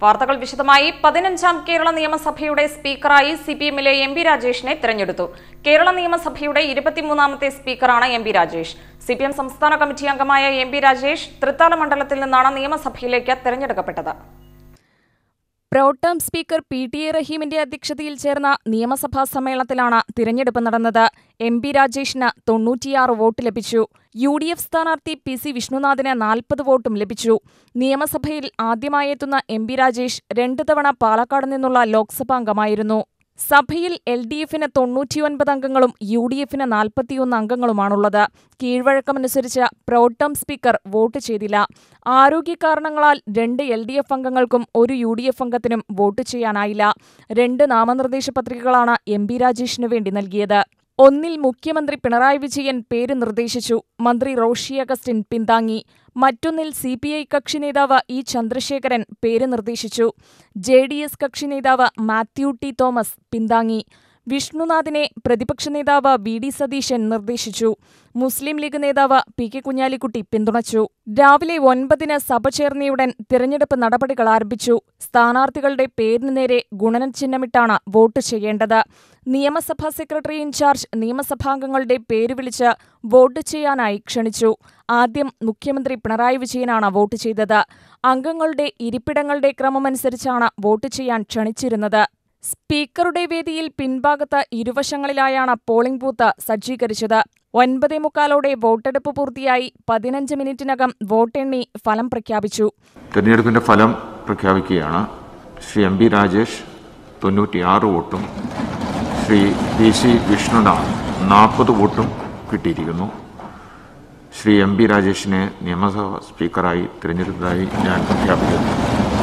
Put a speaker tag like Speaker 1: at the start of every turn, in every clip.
Speaker 1: വാർത്തകൾ വിശദമായി പതിനഞ്ചാം കേരള നിയമസഭയുടെ സ്പീക്കറായി സി പി എമ്മിലെ എം പി രാജേഷിനെ തെരഞ്ഞെടുത്തു കേരള നിയമസഭയുടെ ഇരുപത്തിമൂന്നാമത്തെ സ്പീക്കറാണ് M P Rajesh C P M സംസ്ഥാന കമ്മിറ്റി അംഗമായ എം പി രാജേഷ് തൃത്താല മണ്ഡലത്തിൽ നിന്നാണ് നിയമസഭയിലേക്ക് തെരഞ്ഞെടുക്കപ്പെട്ടത്
Speaker 2: protem speaker P T A റഹീമിന്റെ അധ്യക്ഷതയിൽ ചേർന്ന നിയമസഭാ സമ്മേളനത്തിലാണ് തിരഞ്ഞെടുപ്പ് നടന്നത് എം പി രാജേഷിന് തൊണ്ണൂറ്റിയാറ് വോട്ട് ലഭിച്ചു യു ഡി എഫ് സ്ഥാനാർത്ഥി പി സി വിഷ്ണുനാഥിന് നാൽപ്പത് വോട്ടും ലഭിച്ചു നിയമസഭയിൽ ആദ്യമായെത്തുന്ന എം പി രാജേഷ് രണ്ടു തവണ പാലക്കാട് നിന്നുള്ള ലോക്സഭാംഗമായിരുന്നു സഭയിൽ എൽ ഡി എഫിന് തൊണ്ണൂറ്റിയൊൻപത് അംഗങ്ങളും യു ഡി എഫിന് നാൽപ്പത്തിയൊന്ന് അംഗങ്ങളുമാണുള്ളത് കീഴ്വഴക്കമനുസരിച്ച് പ്രോട്ടം സ്പീക്കർ വോട്ട് ചെയ്തില്ല ആരോഗ്യ കാരണങ്ങളാൽ രണ്ട് എൽ ഡി എഫ് അംഗങ്ങൾക്കും ഒരു യു ഡി എഫ് അംഗത്തിനും വോട്ട് ചെയ്യാനായില്ല രണ്ട് നാമനിർദ്ദേശ പത്രികകളാണ് എം പി രാജേഷിനു വേണ്ടി നൽകിയത് ഒന്നിൽ മുഖ്യമന്ത്രി പിണറായി വിജയൻ പേര് നിർദ്ദേശിച്ചു മന്ത്രി റോഷി അഗസ്റ്റിൻ പിന്താങ്ങി മറ്റൊന്നിൽ സി പി ഐ കക്ഷി നേതാവ് ഇ ചന്ദ്രശേഖരൻ പേര് നിർദ്ദേശിച്ചു ജെ ഡി എസ് കക്ഷി നേതാവ് മാത്യു ടി തോമസ് പിന്താങ്ങി വിഷ്ണുനാഥിനെ പ്രതിപക്ഷ നേതാവ് വി ഡി സതീശൻ നിർദ്ദേശിച്ചു മുസ്ലിം ലീഗ് നേതാവ് പി കെ കുഞ്ഞാലിക്കുട്ടി പിന്തുണച്ചു രാവിലെ ഒൻപതിന് സഭ ചേർന്നയുടൻ തിരഞ്ഞെടുപ്പ് നടപടികൾ ആരംഭിച്ചു സ്ഥാനാർത്ഥികളുടെ പേരിന് നേരെ ഗുണനചിഹ്നമിട്ടാണ് വോട്ട് ചെയ്യേണ്ടത് നിയമസഭാ സെക്രട്ടറി ഇൻചാർജ് നിയമസഭാംഗങ്ങളുടെ പേര് വിളിച്ച് വോട്ട് ചെയ്യാനായി ക്ഷണിച്ചു ആദ്യം മുഖ്യമന്ത്രി പിണറായി വിജയനാണ് വോട്ട് ചെയ്തത് അംഗങ്ങളുടെ ഇരിപ്പിടങ്ങളുടെ ക്രമമനുസരിച്ചാണ് വോട്ട് ചെയ്യാൻ ക്ഷണിച്ചിരുന്നത് സ്പീക്കറുടെ വേദിയിൽ പിൻഭാഗത്ത് ഇരുവശങ്ങളിലായാണ് പോളിംഗ് ബൂത്ത് സജ്ജീകരിച്ചത് ഒൻപതേ മുക്കാലോടെ വോട്ടെടുപ്പ് പൂർത്തിയായി പതിനഞ്ച് മിനിറ്റിനകം വോട്ടെണ്ണി ഫലം പ്രഖ്യാപിച്ചു
Speaker 3: തെരഞ്ഞെടുപ്പിന്റെ ഫലം പ്രഖ്യാപിക്കുകയാണ് ശ്രീ എം ബി രാജേഷ് തൊണ്ണൂറ്റിയാറ് വോട്ടും ശ്രീ പി സി വിഷ്ണുനാഥ് നാൽപ്പത് വോട്ടും കിട്ടിയിരിക്കുന്നു ശ്രീ എം ബി രാജേഷിനെ നിയമസഭ സ്പീക്കറായി തിരഞ്ഞെടുത്തതായി ഞാൻ പ്രഖ്യാപിക്കുന്നു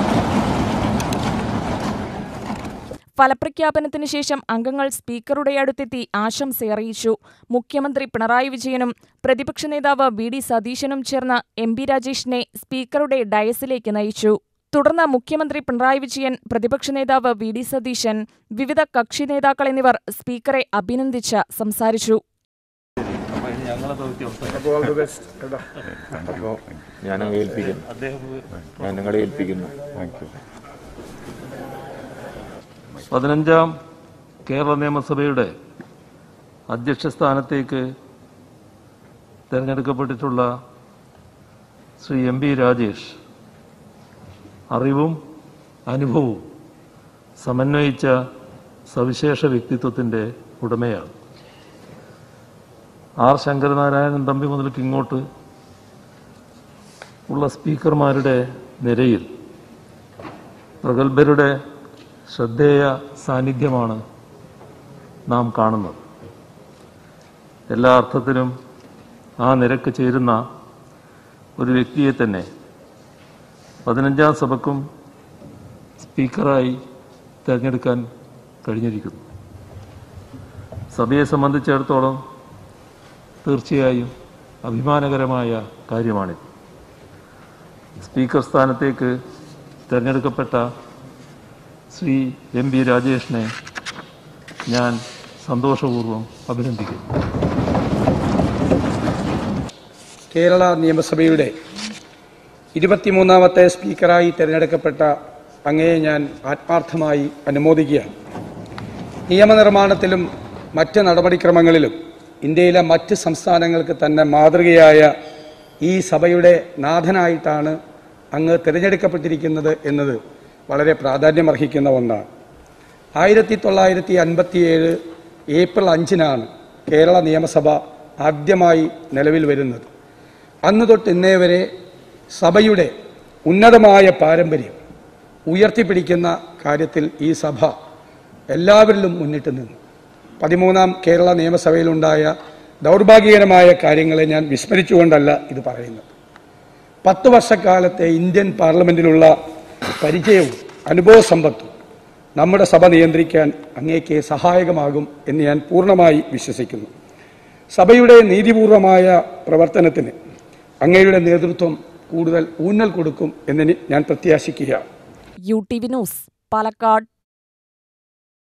Speaker 2: ഫലപ്രഖ്യാപനത്തിന് ശേഷം അംഗങ്ങൾ സ്പീക്കറുടെ അടുത്തെത്തി ആശംസയറിയിച്ചു മുഖ്യമന്ത്രി പിണറായി വിജയനും പ്രതിപക്ഷ നേതാവ് വി ഡി സതീശനും ചേർന്ന് എം പി രാജേഷിനെ സ്പീക്കറുടെ ഡയസിലേക്ക് നയിച്ചു തുടർന്ന് മുഖ്യമന്ത്രി പിണറായി വിജയൻ പ്രതിപക്ഷ നേതാവ് വി ഡി സതീശൻ വിവിധ കക്ഷി നേതാക്കൾ എന്നിവർ സ്പീക്കറെ അഭിനന്ദിച്ച് സംസാരിച്ചു
Speaker 3: അപ്പോൾ ഞാൻ ഏൽപ്പിക്കുന്നു ഞാൻ നിങ്ങളെ ഏൽപ്പിക്കുന്നു
Speaker 4: പതിനഞ്ചാം കേരള നിയമസഭയുടെ അധ്യക്ഷ സ്ഥാനത്തേക്ക് തിരഞ്ഞെടുക്കപ്പെട്ടിട്ടുള്ള ശ്രീ എം പി രാജേഷ് അറിവും അനുഭവവും സമന്വയിച്ച സവിശേഷ വ്യക്തിത്വത്തിൻ്റെ ഉടമയാണ് ആർ ശങ്കരനാരായണൻ തമ്പി മുതൽക്ക് ഇങ്ങോട്ട് ഉള്ള സ്പീക്കർമാരുടെ നിരയിൽ പ്രഗത്ഭരുടെ ശ്രദ്ധേയ സാന്നിധ്യമാണ് നാം കാണുന്നത് എല്ലാ അർത്ഥത്തിലും ആ നിരക്ക് ചേരുന്ന ഒരു വ്യക്തിയെ തന്നെ പതിനഞ്ചാം സഭക്കും സ്പീക്കറായി തിരഞ്ഞെടുക്കാൻ കഴിഞ്ഞിരിക്കുന്നു സഭയെ സംബന്ധിച്ചിടത്തോളം തീർച്ചയായും അഭിമാനകരമായ കാര്യമാണിത് സ്പീക്കർ സ്ഥാനത്തേക്ക് തിരഞ്ഞെടുക്കപ്പെട്ട ശ്രീ എം പി രാജേഷിനെ ഞാൻ സന്തോഷപൂർവ്വം അഭിനന്ദിക്കുന്നു
Speaker 5: കേരള നിയമസഭയുടെ ഇരുപത്തിമൂന്നാമത്തെ സ്പീക്കറായി തിരഞ്ഞെടുക്കപ്പെട്ട അങ്ങയെ ഞാൻ ആത്മാർത്ഥമായി അനുമോദിക്കുകയാണ് നിയമനിർമ്മാണത്തിലും മറ്റ് നടപടിക്രമങ്ങളിലും ഇന്ത്യയിലെ മറ്റ് സംസ്ഥാനങ്ങൾക്ക് തന്നെ മാതൃകയായ ഈ സഭയുടെ നാഥനായിട്ടാണ് അങ്ങ് തിരഞ്ഞെടുക്കപ്പെട്ടിരിക്കുന്നത് എന്നത് വളരെ പ്രാധാന്യമർഹിക്കുന്ന ഒന്നാണ് ആയിരത്തി തൊള്ളായിരത്തി അൻപത്തിയേഴ് ഏപ്രിൽ അഞ്ചിനാണ് കേരള നിയമസഭ ആദ്യമായി നിലവിൽ വരുന്നത് അന്ന് തൊട്ട് ഇന്നേ വരെ സഭയുടെ ഉന്നതമായ പാരമ്പര്യം ഉയർത്തിപ്പിടിക്കുന്ന കാര്യത്തിൽ ഈ സഭ എല്ലാവരിലും മുന്നിട്ട് നിന്നു പതിമൂന്നാം കേരള നിയമസഭയിലുണ്ടായ ദൗർഭാഗ്യകരമായ കാര്യങ്ങളെ ഞാൻ വിസ്മരിച്ചുകൊണ്ടല്ല ഇത് പറയുന്നത് പത്ത് വർഷക്കാലത്തെ ഇന്ത്യൻ പാർലമെന്റിലുള്ള പരിചയവും അനുഭവ സമ്പത്തും നമ്മുടെ സഭ നിയന്ത്രിക്കാൻ അങ്ങേക്ക് സഹായകമാകും എന്ന് ഞാൻ പൂർണ്ണമായി വിശ്വസിക്കുന്നു സഭയുടെ നീതിപൂർവമായ പ്രവർത്തനത്തിന് അങ്ങയുടെ നേതൃത്വം കൂടുതൽ ഊന്നൽ കൊടുക്കും എന്ന് ഞാൻ പ്രത്യാശിക്കുകയാണ്
Speaker 2: U T V news Palakkad